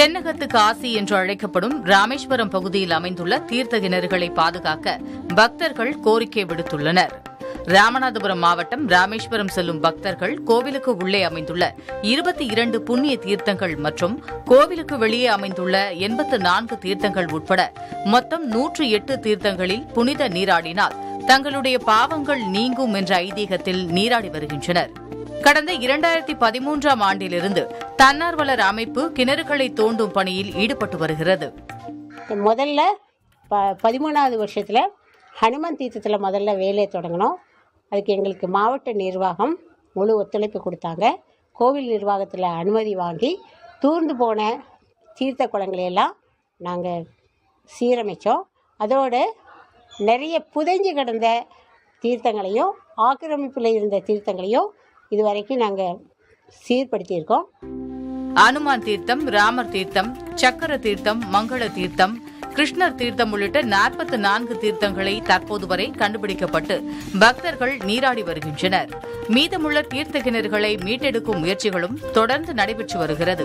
தென்னகத்து காசி என்று அழைக்கப்படும் ராமேஸ்வரம் பகுதியில் அமைந்துள்ள தீர்த்த கிணறுகளை பாதுகாக்க பக்தர்கள் கோரிக்கை விடுத்துள்ளனர் ராமநாதபுரம் மாவட்டம் ராமேஸ்வரம் செல்லும் பக்தர்கள் கோவிலுக்கு உள்ளே அமைந்துள்ள இருபத்தி இரண்டு புண்ணிய தீர்த்தங்கள் மற்றும் கோவிலுக்கு வெளியே அமைந்துள்ள எண்பத்து நான்கு தீர்த்தங்கள் உட்பட மொத்தம் நூற்று எட்டு தீர்த்தங்களில் புனித நீராடினால் தங்களுடைய பாவங்கள் நீங்கும் என்ற ஐதீகத்தில் நீராடி வருகின்றனர் கடந்த இரண்டாயிரத்தி பதிமூன்றாம் ஆண்டிலிருந்து தன்னார்வலர் அமைப்பு கிணறுகளை தோண்டும் பணியில் ஈடுபட்டு வருகிறது முதல்ல ப பதிமூணாவது வருஷத்தில் ஹனுமன் தீர்த்தத்தில் முதல்ல வேலையை தொடங்கினோம் அதுக்கு எங்களுக்கு மாவட்ட நிர்வாகம் முழு ஒத்துழைப்பு கொடுத்தாங்க கோவில் நிர்வாகத்தில் அனுமதி வாங்கி தூர்ந்து போன தீர்த்த குளங்களை எல்லாம் நாங்கள் சீரமைத்தோம் அதோடு நிறைய புதைஞ்சு கிடந்த தீர்த்தங்களையும் ஆக்கிரமிப்பில் இருந்த தீர்த்தங்களையும் இதுவரைக்கும் நாங்கள் சீர்படுத்தியிருக்கோம் அனுமான் தீர்த்தம் ராமர் தீர்த்தம் சக்கர தீர்த்தம் மங்கள தீர்த்தம் கிருஷ்ணர் தீர்த்தம் உள்ளிட்ட நாற்பத்தி நான்கு தீர்த்தங்களை தற்போது வரை கண்டுபிடிக்கப்பட்டு பக்தர்கள் நீராடி வருகின்றனர் மீதமுள்ள தீர்த்த கிணறுகளை மீட்டெடுக்கும் முயற்சிகளும் தொடர்ந்து நடைபெற்று வருகிறது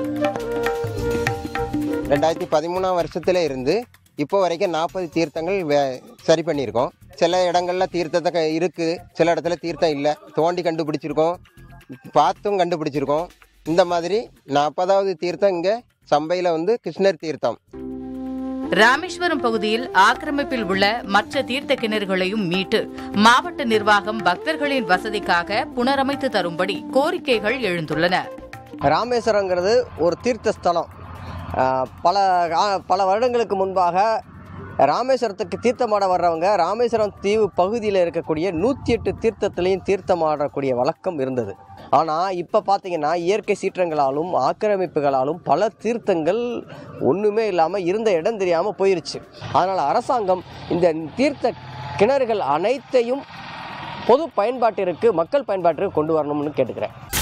ரெண்டாயிரத்தி பதிமூணாம் வருஷத்துல இருந்து இப்போ வரைக்கும் நாற்பது தீர்த்தங்கள் வே- சரி பண்ணியிருக்கோம் சில இடங்கள்ல தீர்த்தத்தை க- இருக்கு சில இடத்துல தீர்த்தம் இல்லை தோண்டி கண்டுபிடிச்சிருக்கோம் பார்த்தும் கண்டுபிடிச்சிருக்கோம் இந்த மாதிரி நாற்பதாவது தீர்த்தம் இங்கே சம்பையில் வந்து கிருஷ்ணர் தீர்த்தம் ராமேஸ்வரம் பகுதியில் ஆக்கிரமிப்பில் உள்ள மற்ற தீர்த்த கிணறுகளையும் மீட்டு மாவட்ட நிர்வாகம் பக்தர்களின் வசதிக்காக புனரமைத்து தரும்படி கோரிக்கைகள் எழுந்துள்ளன ராமேஸ்வரங்கிறது ஒரு தீர்த்த ஸ்தலம் ஆஹ் பல ஆ- பல வருடங்களுக்கு முன்பாக ராமேஸ்வரத்துக்கு தீர்த்தமாட வர்றவங்க ராமேஸ்வரம் தீவு பகுதியில் இருக்கக்கூடிய நூற்றி எட்டு தீர்த்தத்துலேயும் தீர்த்தமாடக்கூடிய வழக்கம் இருந்தது ஆனால் இப்போ பார்த்தீங்கன்னா இயற்கை சீற்றங்களாலும் ஆக்கிரமிப்புகளாலும் பல தீர்த்தங்கள் ஒன்றுமே இல்லாமல் இருந்த இடம் தெரியாமல் போயிருச்சு அதனால் அரசாங்கம் இந்த தீர்த்த கிணறுகள் அனைத்தையும் பொது பயன்பாட்டிற்கு மக்கள் பயன்பாட்டிற்கு கொண்டு வரணும்னு கேட்டுக்கிறேன்